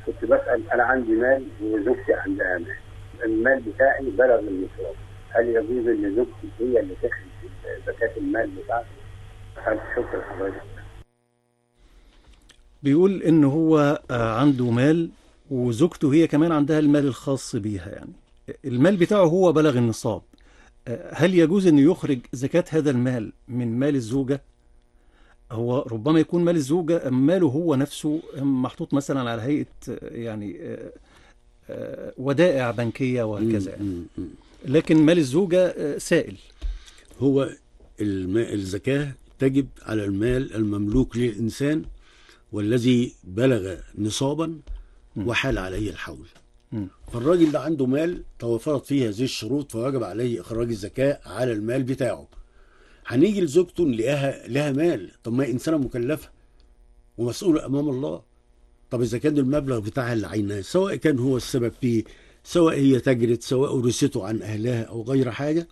كنت بسال انا عندي مال وزوجتي عندها مال المال بتاعي بلغ النصاب هل يجوز ان زوجتي هي اللي تخرج زكاه المال بتاعتي؟ هل شكرا حضرتك بيقول ان هو آه، عنده مال وزوجته هي كمان عندها المال الخاص بيها يعني المال بتاعه هو بلغ النصاب آه، هل يجوز انه يخرج زكاة هذا المال من مال الزوجة هو ربما يكون مال الزوجة ماله هو نفسه محطوط مثلا على هيئة آه، يعني آه، آه، ودائع بنكية وهكذا يعني. مم، مم. لكن مال الزوجة آه، سائل هو الم... الزكاة تجب على المال المملوك للإنسان والذي بلغ نصابا وحال عليه الحول مم. فالراجل ده عنده مال توفرت فيه هذه الشروط فوجب عليه إخراج الزكاة على المال بتاعه هنيجي لزوجته نلاقيها لها مال طب ما هي إنسانة مكلفة ومسؤولة أمام الله طب إذا كان المبلغ بتاعها اللي عيناه سواء كان هو السبب فيه سواء هي تجرت سواء ورثته عن أهلها أو غير حاجة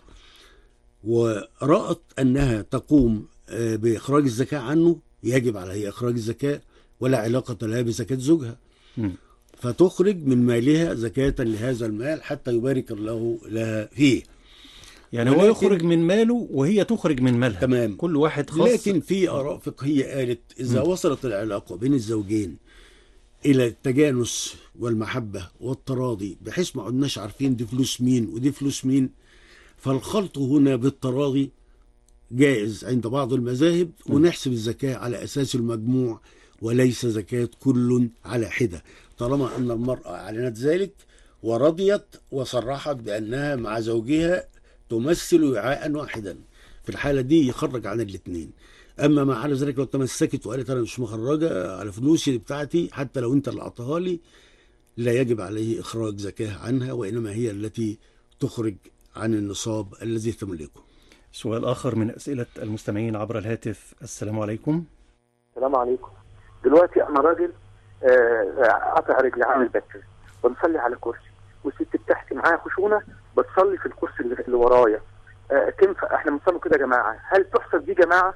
ورأت أنها تقوم آه، بإخراج الزكاة عنه يجب عليها إخراج الزكاة ولا علاقة لها بزكاة زوجها مم. فتخرج من مالها زكاة لهذا المال حتى يبارك الله لها فيه يعني هو ولكن- يخرج من ماله وهي تخرج من مالها تمام. كل واحد خاص لكن في آراء فقهية قالت إذا وصلت العلاقة بين الزوجين إلى التجانس والمحبة والتراضي بحيث ما عدناش عارفين دي فلوس مين ودي فلوس مين فالخلط هنا بالتراضي جائز عند بعض المذاهب ونحسب الزكاة على أساس المجموع وليس زكاة كل على حدة طالما أن المرأة أعلنت ذلك ورضيت وصرحت بأنها مع زوجها تمثل وعاء واحدا في الحالة دي يخرج عن الاثنين أما ما على ذلك لو تمسكت وقالت أنا مش مخرجة على فلوسي بتاعتي حتى لو أنت اللي أعطاها لي لا يجب عليه إخراج زكاة عنها وإنما هي التي تخرج عن النصاب الذي تملكه سؤال آخر من أسئلة المستمعين عبر الهاتف السلام عليكم السلام عليكم دلوقتي انا راجل آه، قاطع رجلي عامل بكر بنصلي على كرسي والست بتاعتي معايا خشونه بتصلي في الكرسي اللي اللي ورايا آه، تنفع احنا بنصلي كده يا جماعه هل تحسب دي جماعه؟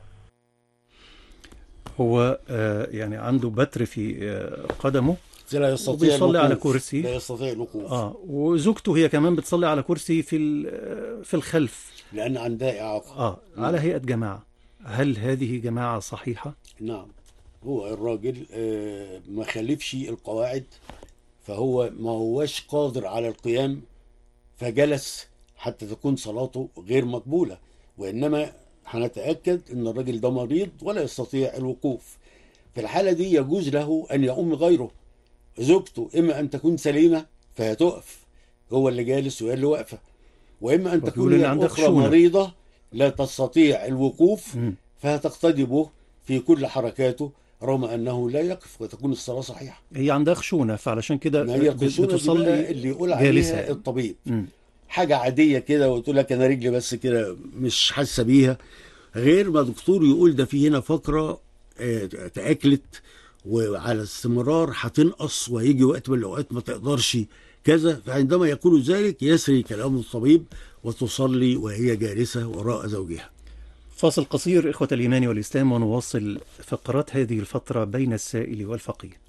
هو آه، يعني عنده بتر في آه، قدمه لا يستطيع وبيصلي على الوقوف. كرسي. لا يستطيع الوقوف اه وزوجته هي كمان بتصلي على كرسي في ال- آه، في الخلف لأن عندها إعاقة اه على هيئة جماعة هل هذه جماعة صحيحة؟ نعم هو الراجل آه، ما خالفش القواعد فهو ما هوش قادر على القيام فجلس حتى تكون صلاته غير مقبولة وإنما هنتأكد أن الراجل ده مريض ولا يستطيع الوقوف في الحالة دي يجوز له أن يؤم غيره زوجته إما أن تكون سليمة فهتقف هو اللي جالس وهي اللي واقفة وإما أن وبيقول تكون إن هي عندها الأخرى خشونة. مريضة لا تستطيع الوقوف مم. فهتقتدي به في كل حركاته رغم انه لا يقف وتكون الصلاه صحيحه. هي عندها خشونة فعلشان كده ما هي بت- الخشونه دي بقى بتصلي اللي يقول جالسة عليها يعني. الطبيب. مم. حاجه عاديه كده وتقول لك انا رجلي بس كده مش حاسه بيها غير ما دكتور يقول ده في هنا فقره آه، تاكلت وعلى استمرار هتنقص وهيجي وقت من الاوقات ما تقدرش كذا فعندما يقول ذلك يسري كلام الطبيب وتصلي وهي جالسه وراء زوجها. فاصل قصير إخوة الإيمان والإسلام ونواصل فقرات هذه الفترة بين السائل والفقيه